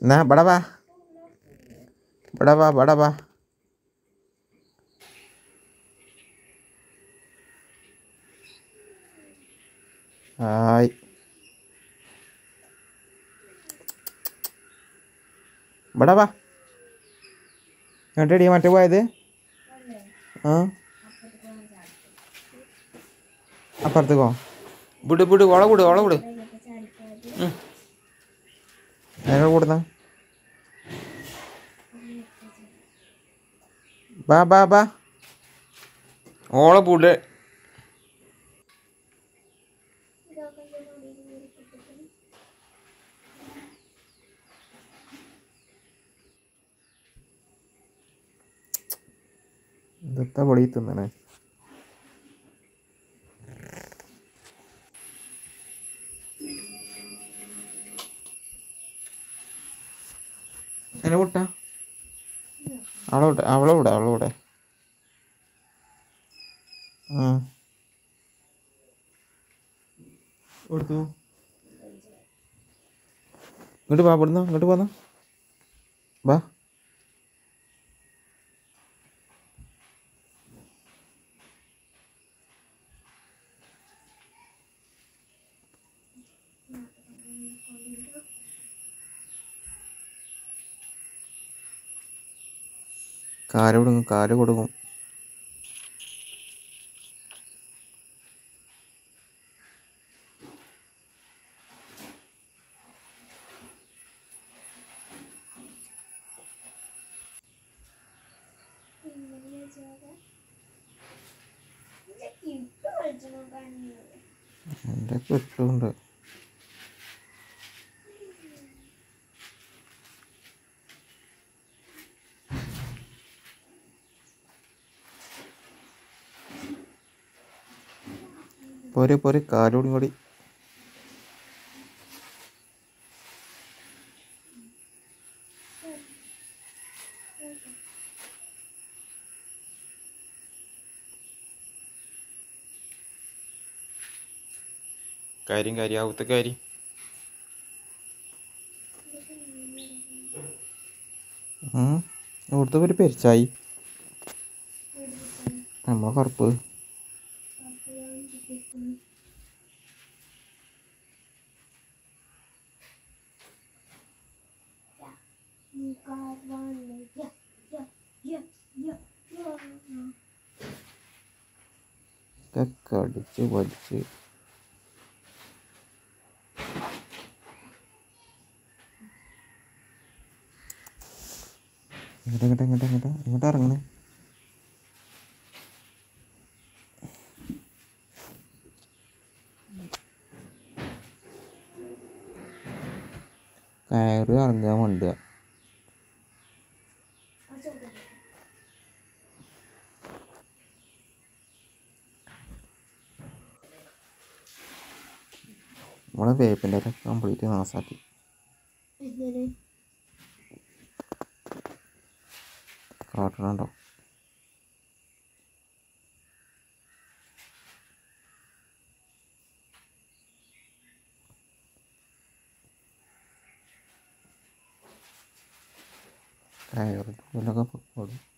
എന്നാ ഇവിടെ വാ ഇവിടെ വാ ഇവിടെ വാ ഹായ് ഇവിടെ വാ എങ്ങോട്ടടി മറ്റേ പോയത് ആ അപ്പുറത്തേക്കോ വിട് വിട് ഓളെ വിട് ഓളെ വിട് ഞങ്ങൾ കൂടുന്ന ബാ ബാ ബാ ഓളെ വിട് ഇതെത്താ പൊടി തിന്നണേ എന്നെ വിട്ടാ അവളെ വിട്ടെ അവളെ വിട അവളെ വിട ആ കൊടുത്തു ഇങ്ങോട്ട് വാ ഇവിടുന്ന് ഇങ്ങോട്ട് പോന്ന വാ കാല് കൊടുക്കും കാല് കൊടുക്കും എൻ്റെ കിട്ടുന്നുണ്ട് പോരെ പോരെ കാലോടും കൂടി കാര്യം കാര്യാവത്തെ കാര്യം ഇവിടുത്തെ ഒരു പെരിച്ചായി നമ്മളെ കറുപ്പ് ഒക്കെ അടിച്ച് വലിച്ച് ഇങ്ങോട്ട് ഇങ്ങോട്ട് ഇങ്ങോട്ട് ഇങ്ങോട്ട് ഇങ്ങോട്ട് ഇറങ്ങണേ കയറി ഇറങ്ങാൻ വേണ്ടുക നമ്മളെ വേപ്പിൻ്റെ ഇല കംപ്ലീറ്റ് നാസാക്കി കാട്ടണുണ്ടോ കയറി ഇതിലൊക്കെ പൊക്കോളും